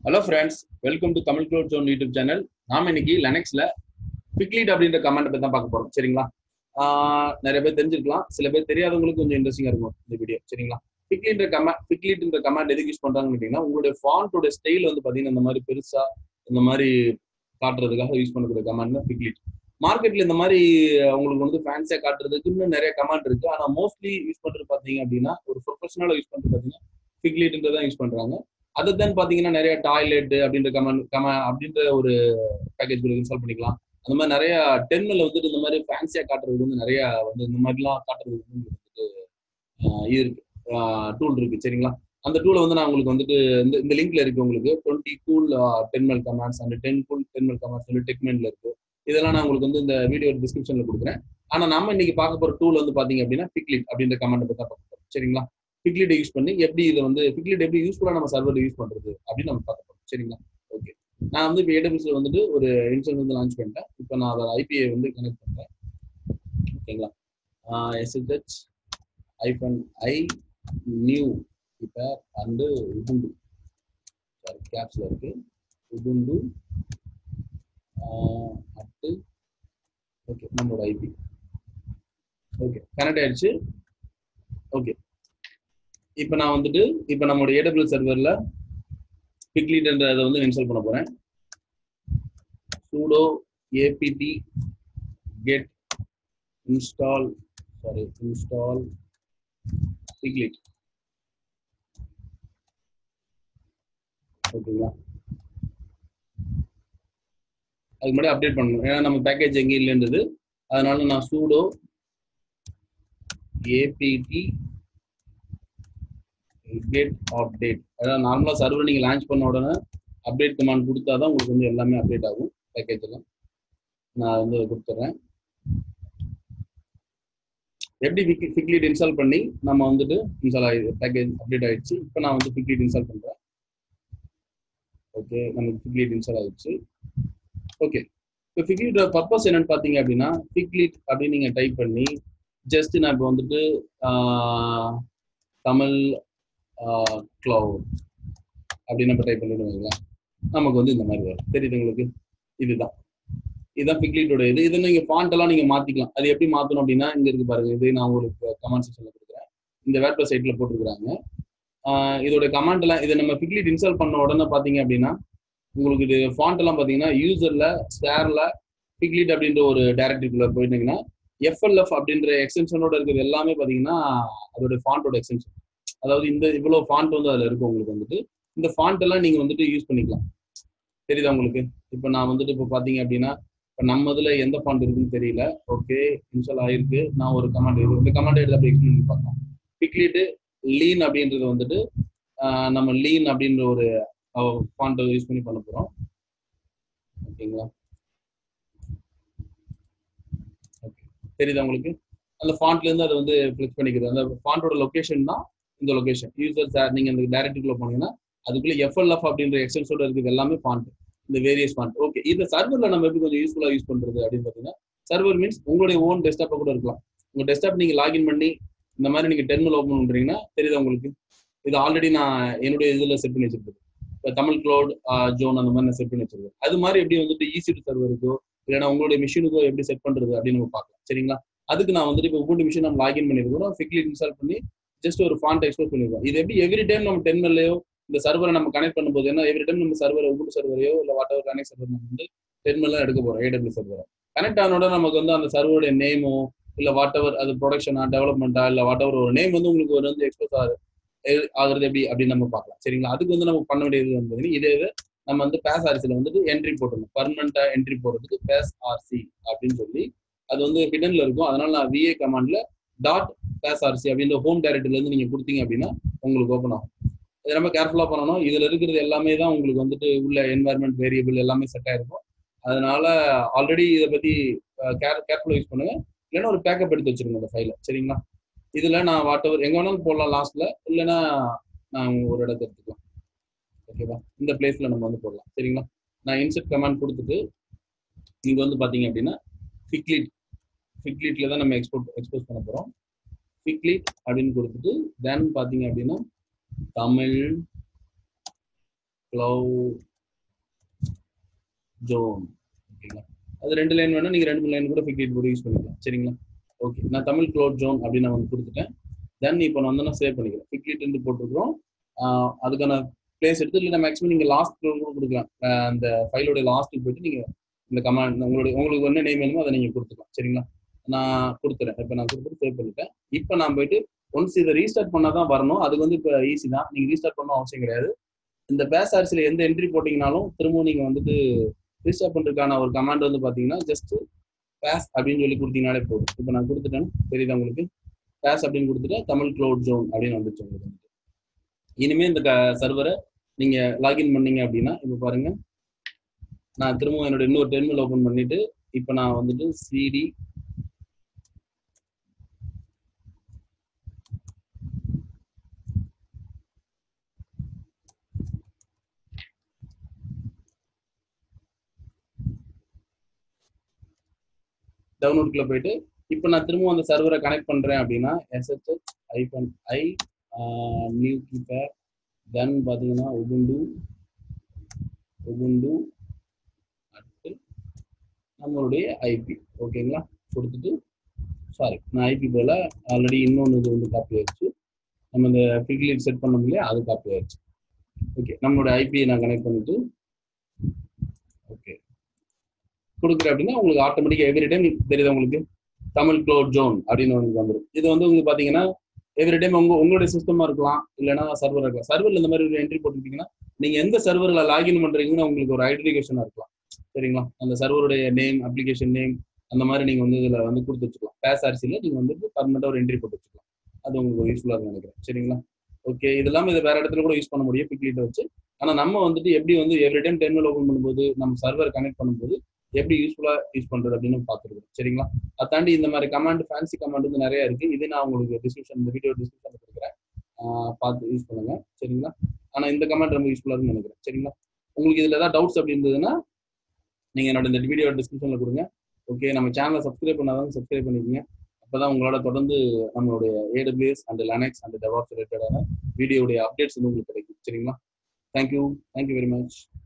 hello friends welcome to Tamil cloud zone YouTube channel நாம இன்னைக்கு லெனக்ஸ்ல பிக்லீட் அப்படின்ற கமெண்ட் பத்தி தான் பார்க்க போறோம் சரிங்களா ஆஹ் நிறைய பேர் தெரிஞ்சிருக்கலாம் சில பேர் தெரியாதவங்களுக்கு கொஞ்சம் இன்ட்ரெஸ்டிங்கா இருக்கும் இந்த வீடியோ சரிங்களா பிக்லீட்ன்ற கமெண்ட் பிக்லீட்ன்ற கமெண்ட் எதுக்கு யூஸ் பண்றாங்கன்னு கேட்டீங்கன்னா உங்களுடைய ஃபாண்டோட ஸ்டைல் வந்து பாத்தீங்கன்னா இந்த மாதிரி பெருசா இந்த மாதிரி காட்டுறதுக்காக யூஸ் பண்ணக்கூடிய கமெண்ட் பிக்லீட் மார்க்கெட்ல இந்த மாதிரி உங்களுக்கு வந்து ஃபேன்சியா காட்டுறதுக்கு இன்னும் நிறைய கமெண்ட் இருக்கு ஆனா மோஸ்ட்லி யூஸ் பண்றது பாத்தீங்க அப்படின்னா ஒரு ப்ரொஃபஷனலா யூஸ் பண்றது பாத்தீங்கன்னா பிக்லீட்ன்றதான் யூஸ் பண்றாங்க அது தான் பாத்தீங்கன்னா நிறைய டாய்லெட் அப்படின்ற கமெண்ட் கம அப்படின்ற ஒரு பேக்கேஜ் இன்ஸ்டால் பண்ணிக்கலாம் அந்த மாதிரி நிறைய டென்னில் வந்துட்டு இந்த மாதிரி ஃபேன்சியா காட்டுறதுக்கு வந்து நிறைய வந்து இந்த மாதிரிலாம் காட்டுறதுக்கு வந்து உங்களுக்கு வந்துட்டு ஆஹ் இது இருக்கு டூல் இருக்கு சரிங்களா அந்த டூலை வந்து நான் உங்களுக்கு வந்துட்டு இந்த இந்த லிங்க்ல இருக்கு உங்களுக்கு டுவெண்ட்டி கூல் டென்மெல் கமாண்ட்ஸ் அந்த டென் கூல் டென்மெல் கமாண்ட்ஸ் சொல்லி டெக்மென்ட்ல இருக்கு இதெல்லாம் நான் உங்களுக்கு வந்து இந்த வீடியோ டிஸ்கிரிப்ஷன்ல கொடுக்குறேன் ஆனா நம்ம இன்னைக்கு பார்க்க போற டூல் வந்து பாத்தீங்க அப்படின்னா பிக்லிட் அப்படின்ற கமெண்ட் பத்தி தான் பார்க்க போறோம் சரிங்களா பிக்லிட் யூஸ் பண்ணி எப்படி இதை வந்து பிக்லிட் எப்படி யூஸ்ஃபுல்லா நம்ம சர்வர் யூஸ் பண்றது அப்படின்னு நம்ம பார்க்க போறோம் சரிங்களா ஓகே நான் வந்து இப்போ ஏடபிள்யூஸ்ல வந்துட்டு ஒரு இன்ஸ்டன்ஸ் வந்து லான்ச் பண்ணிட்டேன் இப்போ நான் அதோட ஐபிஐ வந்து கனெக்ட் பண்றேன் ஓகேங்களா எஸ்ஹெச் ஐஃபன் ஐ நியூ இப்போ அண்டு உபுண்டு சாரி கேப்ஸ்ல இருக்கு உபுண்டு அட்டு ஓகே நம்மளோட ஐபி ஓகே கனெக்ட் ஆயிடுச்சு ஓகே இப்போ நான் வந்துட்டு இப்போ நம்மளோட ஏடபிள்யூ சர்வரில் பிக்லீட்ன்ற அதை வந்து இன்ஸ்டால் பண்ண போறேன் sudo apt get install sorry install piglet ஓகேங்களா அதுக்கு முன்னாடி அப்டேட் பண்ணணும் ஏன்னா நம்ம பேக்கேஜ் எங்கேயும் இல்லைன்றது அதனால நான் sudo apt கெட் அப்டேட் அதாவது நார்மலாக சர்வர் நீங்கள் லான்ச் பண்ண உடனே அப்டேட் கமாண்ட் கொடுத்தா தான் உங்களுக்கு வந்து எல்லாமே அப்டேட் ஆகும் பேக்கேஜ் எல்லாம் நான் வந்து கொடுத்துட்றேன் எப்படி பிக் பிக்லீட் இன்ஸ்டால் பண்ணி நம்ம வந்துட்டு இன்ஸ்டால் ஆகி பேக்கேஜ் அப்டேட் ஆயிடுச்சு இப்போ நான் வந்து பிக்லீட் இன்ஸ்டால் பண்ணுறேன் ஓகே நமக்கு பிக்லீட் இன்ஸ்டால் ஆயிடுச்சு ஓகே இப்போ பிக்லீட்டோட பர்பஸ் என்னன்னு பார்த்தீங்க அப்படின்னா பிக்லீட் அப்படின்னு நீங்கள் டைப் பண்ணி ஜஸ்ட் நான் இப்போ வந்துட்டு தமிழ் கிளவுட் அப்படின்னு நம்ம டைப் பண்ணிடுவீங்களா நமக்கு வந்து இந்த மாதிரி வரும் தெரியுது உங்களுக்கு இதுதான் இதுதான் பிக்லீட்டோட இது இது நீங்க ஃபாண்ட் எல்லாம் நீங்க மாத்திக்கலாம் அது எப்படி மாத்தணும் அப்படின்னா இங்க இருக்கு பாருங்க இது நான் உங்களுக்கு கமெண்ட் செக்ஷன்ல கொடுக்குறேன் இந்த வேர்ட் சைட்ல போட்டிருக்கிறாங்க இதோட கமெண்ட் எல்லாம் இதை நம்ம பிக்லீட் இன்ஸ்டால் பண்ண உடனே பாத்தீங்க அப்படின்னா உங்களுக்கு இது ஃபாண்ட் எல்லாம் பாத்தீங்கன்னா யூசர்ல ஸ்டேர்ல பிக்லீட் அப்படின்ற ஒரு டைரக்டரிக்குள்ள போயிட்டீங்கன்னா எஃப்எல்எஃப் அப்படின்ற எக்ஸ்டென்ஷனோட இருக்கிறது எல்லாமே பாத்தீங்கன்னா அதோட ஃபாண்டோட எக்ஸ்டென்ஷன் அதாவது இந்த இவ்வளவு ஃபாண்ட் வந்து அதுல இருக்கு உங்களுக்கு வந்துட்டு இந்த ஃபாண்ட் எல்லாம் நீங்க வந்துட்டு யூஸ் பண்ணிக்கலாம் தெரியுதா உங்களுக்கு இப்போ நான் வந்துட்டு இப்போ பாத்தீங்க அப்படின்னா இப்போ நம்ம இதுல எந்த ஃபாண்ட் இருக்குன்னு தெரியல ஓகே இன்ஸ்டால் ஆயிருக்கு நான் ஒரு கமாண்ட் இது இந்த கமாண்ட் எடுத்து அப்படி எக்ஸ்பிளைன் பண்ணி பார்க்கலாம் பிக்லீட்டு லீன் அப்படின்றது வந்துட்டு நம்ம லீன் அப்படின்ற ஒரு ஃபாண்ட்டை யூஸ் பண்ணி பண்ண போறோம் ஓகேங்களா ஓகே தெரியுதா உங்களுக்கு அந்த ஃபாண்ட்ல இருந்து அதை வந்து கிளிக் பண்ணிக்கிறது அந்த ஃபாண்டோட லொகேஷன் தான் இந்த லொகேஷன் யூசர் சார் நீங்க அந்த டைரக்டிவ்ல போனீங்கன்னா அதுக்குள்ள எஃப்எல்எஃப் அப்படின்ற எக்ஸ்டென்ஸோட இருக்குது எல்லாமே ஃபாண்ட் இந்த வேரியஸ் ஃபாண்ட் ஓகே இந்த சர்வர்ல நம்ம எப்படி கொஞ்சம் யூஸ்ஃபுல்லா யூஸ் பண்றது அப்படின்னு பாத்தீங்கன்னா சர்வர் மீன்ஸ் உங்களுடைய ஓன் டெஸ்க்டாப்பை கூட இருக்கலாம் உங்க டெஸ்க்டாப் நீங்க லாகின் பண்ணி இந்த மாதிரி நீங்க டெர்மினல் ஓப்பன் பண்றீங்கன்னா தெரியுதா உங்களுக்கு இது ஆல்ரெடி நான் என்னுடைய இதுல செட் பண்ணி வச்சிருக்கேன் இப்போ தமிழ் க்ளவுட் ஜோன் அந்த மாதிரி நான் செட் பண்ணி வச்சிருக்கேன் அது மாதிரி எப்படி வந்துட்டு ஈஸி டு சர்வருக்கோ இல்லைன்னா உங்களுடைய மிஷினுக்கோ எப்படி செட் பண்றது அப்படின்னு நம்ம பார்க்கலாம் சரிங்களா அதுக்கு நான் வந்துட்டு இப்போ உங்களுடைய மிஷின் நம்ம லாகின் பண்ணிருக்கிறோம் ஃபிக்லி இன்ஸ்டால் பண்ணி ஜஸ்ட் ஒரு ஃபாண்ட் எக்ஸ்போஸ் பண்ணிருக்கோம் இது எப்படி எவ்ரி டைம் நம்ம டென்மெல்லையோ இந்த சர்வரை நம்ம கனெக்ட் பண்ணும்போது ஏன்னா எவ்ரி டைம் நம்ம சர்வர் உபுண்டு சர்வரையோ இல்லை வாட் எவர் கனெக்ட் சர்வர் நம்ம வந்து டென்மெல்லாம் எடுக்க போறோம் ஏடபிள்யூ சர்வரை கனெக்ட் ஆனோட நமக்கு வந்து அந்த சர்வருடைய நேமோ இல்லை வாட் எவர் அது ப்ரொடக்ஷனா டெவலப்மெண்ட்டா இல்லை வாட் எவர் ஒரு நேம் வந்து உங்களுக்கு ஒரு வந்து எக்ஸ்போஸ் ஆகுது ஆகுறது எப்படி அப்படின்னு நம்ம பார்க்கலாம் சரிங்களா அதுக்கு வந்து நம்ம பண்ண வேண்டியது வந்து இதே இது நம்ம வந்து பேஸ் ஆர்சியில் வந்துட்டு என்ட்ரி போட்டுருணும் பர்மனண்டா என்ட்ரி போடுறதுக்கு பேஸ் ஆர்சி அப்படின்னு சொல்லி அது வந்து ஹிடன்ல இருக்கும் அதனால நான் விஏ கமாண்ட்ல டாட் பேஸ் ஆர்சி அப்படின்ற ஹோம் டைரக்டரில இருந்து நீங்க கொடுத்தீங்க அப்படின்னா உங்களுக்கு ஓப்பன் ஆகும் இது ரொம்ப கேர்ஃபுல்லா பண்ணணும் இதுல இருக்கிறது எல்லாமே தான் உங்களுக்கு வந்துட்டு உள்ள என்வாயர்மெண்ட் வேரியபிள் எல்லாமே செட் ஆயிருக்கும் அதனால ஆல்ரெடி இதை பத்தி கேர் கேர்ஃபுல்லா யூஸ் பண்ணுங்க இல்லைன்னா ஒரு பேக்கப் எடுத்து வச்சிருங்க அந்த ஃபைல சரிங்களா இதுல நான் வாட் எவர் எங்க வேணாலும் போடலாம் லாஸ்ட்ல இல்லைன்னா நான் ஒரு இடத்த எடுத்துக்கலாம் ஓகேவா இந்த பிளேஸ்ல நம்ம வந்து போடலாம் சரிங்களா நான் இன்செட் கமாண்ட் கொடுத்துட்டு இங்க வந்து பாத்தீங்க அப்படின்னா ஃபிக்லீட் ஃபிக்லீட்ல தான் நம்ம எக்ஸ்போர்ட் எக்ஸ்போஸ் பண்ண போறோம் ஃபிக்லீட் அப்படின்னு கொடுத்துட்டு தென் பாத்தீங்க அப்படின்னா தமிழ் cloud zone ஓகேங்களா அது ரெண்டு லைன் வேணா நீங்க ரெண்டு மூணு லைன் கூட ஃபிக்ரேட் போட்டு யூஸ் பண்ணிக்கலாம் சரிங்களா ஓகே நான் தமிழ் க்ளோட் ஜோன் அப்படின்னு நான் வந்து கொடுத்துட்டேன் தென் இப்போ நான் வந்து நான் சேவ் பண்ணிக்கிறேன் ஃபிக்ரேட் போட்டிருக்கிறோம் ஆஹ் அதுக்கான பிளேஸ் எடுத்து இல்லை மேக்ஸிமம் நீங்க லாஸ்ட் கூட கொடுக்கலாம் ஆஹ் அந்த ஃபைலோட லாஸ்ட்டுக்கு போயிட்டு நீங்க இந்த கமாண்ட் உங்களுடைய உங்களுக்கு என்ன நேம் வேணுமோ அதை நீங்க கொடுத்துக்கலாம் சரிங்களா நான் கொடுத்துறேன் இப்போ நான் கொடுத்துட்டு சேவ் பண்ணிட்டேன் இப்போ நான் போயிட்டு ஒன்ஸ் இதை ரீஸ்டார்ட் பண்ணால் தான் வரணும் அது வந்து இப்போ ஈஸி தான் நீங்க ரீஸ்டார்ட் பண்ணணும் அவசியம் கிடையாது இந்த பேஸ் ஆர்சியில் எந்த என்ட்ரி போட்டிங்கனாலும் திரும்பவும் நீங்க வந்துட்டு ரீஸ்டார்ட் பண்றதுக்கான ஒரு கமாண்ட் வந்து பாத்தீங்கன்னா ஜஸ்ட் பேஸ் அப்படின்னு சொல்லி கொடுத்தீங்கனாலே போதும் இப்போ நான் கொடுத்துட்டேன் தெரியுதா உங்களுக்கு பேஸ் அப்படின்னு கொடுத்துட்டு தமிழ் க்ளவுட் ஜோன் அப்படின்னு வந்துச்சு உங்களுக்கு வந்துட்டு இனிமே இந்த சர்வரை நீங்க லாகின் பண்ணீங்க அப்படின்னா இப்போ பாருங்க நான் திரும்பவும் என்னோட இன்னொரு டெர்மினல் ஓபன் பண்ணிட்டு இப்போ நான் வந்துட்டு சிடி டவுன்லோட்குள்ள போயிட்டு இப்போ நான் திரும்பவும் அந்த சர்வரை கனெக்ட் பண்றேன் அப்படின்னா எஸ்ஹெச்எச் ஐபன் ஐ நியூ கீப்பர் தென் பார்த்தீங்கன்னா உபுண்டு உபுண்டு அடுத்து நம்மளுடைய ஐபி ஓகேங்களா கொடுத்துட்டு சாரி நான் ஐபி போல ஆல்ரெடி இன்னொன்று இது வந்து காப்பி ஆயிடுச்சு நம்ம இந்த ஃபிக்லீட் செட் பண்ணோம் இல்லையா அது காப்பி ஆயிடுச்சு ஓகே நம்மளோட ஐபியை நான் கனெக்ட் பண்ணிட்டு ஓகே கொடுக்குறேன் அப்படின்னா உங்களுக்கு ஆட்டோமேட்டிக்காக எவ்ரி டைம் தெரியுது உங்களுக்கு தமிழ் க்ளோட் ஜோன் அப்படின்னு உங்களுக்கு வந்துடும் இது வந்து உங்களுக்கு பார்த்தீங்கன்னா எவ்ரி டைம் உங்க உங்களுடைய சிஸ்டமா இருக்கலாம் இல்லைன்னா சர்வர் இருக்கலாம் சர்வர்ல இந்த மாதிரி ஒரு என்ட்ரி போட்டுக்கிட்டீங்கன்னா நீங்க எந்த சர்வர்ல லாகின் பண்றீங்கன்னு உங்களுக்கு ஒரு ஐடென்டிஃபிகேஷனா இருக்கலாம் சரிங்களா அந்த சர்வருடைய நேம் அப்ளிகேஷன் நேம் அந்த மாதிரி நீங்க வந்து இதுல வந்து கொடுத்து வச்சுக்கலாம் பேஸ் ஆர்சியில் நீங்க வந்து பர்மனெண்டா ஒரு என்ட்ரி போட்டு வச்சுக்கலாம் அது உங்களுக்கு யூஸ்ஃபுல்லா இருக்கும் நினைக்கிறேன் சரிங்களா ஓகே இது இல்லாம இது வேற இடத்துல கூட யூஸ் பண்ண முடியும் பிக்லீட்டை வச்சு ஆனா நம்ம வந்துட்டு எப்படி வந்து எவ்ரி டைம் டெர்மினல் ஓபன் பண்ணும்போது நம்ம சர்வர் கனெக்ட் பண்ணும்போது எப்படி யூஸ்ஃபுல்லா யூஸ் பண்றது அப்படின்னு பார்த்துருக்கோம் சரிங்களா அதை தாண்டி இந்த மாதிரி கமாண்ட் ஃபேன்சி கமாண்ட் வந்து நிறைய இருக்கு இது நான் உங்களுக்கு டிஸ்கிரிப்ஷன் இந்த வீடியோ டிஸ்கிரிப்ஷன் கொடுக்குறேன் ஆஹ் பார்த்து யூஸ் பண்ணுங்க சரிங்களா ஆனா இந்த கமாண்ட் ரொம்ப யூஸ்ஃபுல்லா இருக்கும்னு நினைக்கிறேன் சரிங்களா உங்களுக்கு இதுல ஏதாவது டவுட்ஸ் அப்படி இருந்ததுன்னா நீங்க என்னோட இந்த வீடியோ டிஸ்கிரிப்ஷன்ல கொடுங்க ஓகே நம்ம சேனலை சப்ஸ்கிரைப் பண்ணாதான் சப்ஸ்கிரைப் பண்ணிக்கோங்க அப்பதான் உங்களோட தொடர்ந்து நம்மளுடைய AWS and Linux and DevOps ரிலேட்டடான வீடியோடைய அப்டேட்ஸ் வந்து உங்களுக்கு கிடைக்கும் சரிங்களா தேங்க்யூ தேங்க்யூ வெரி மச்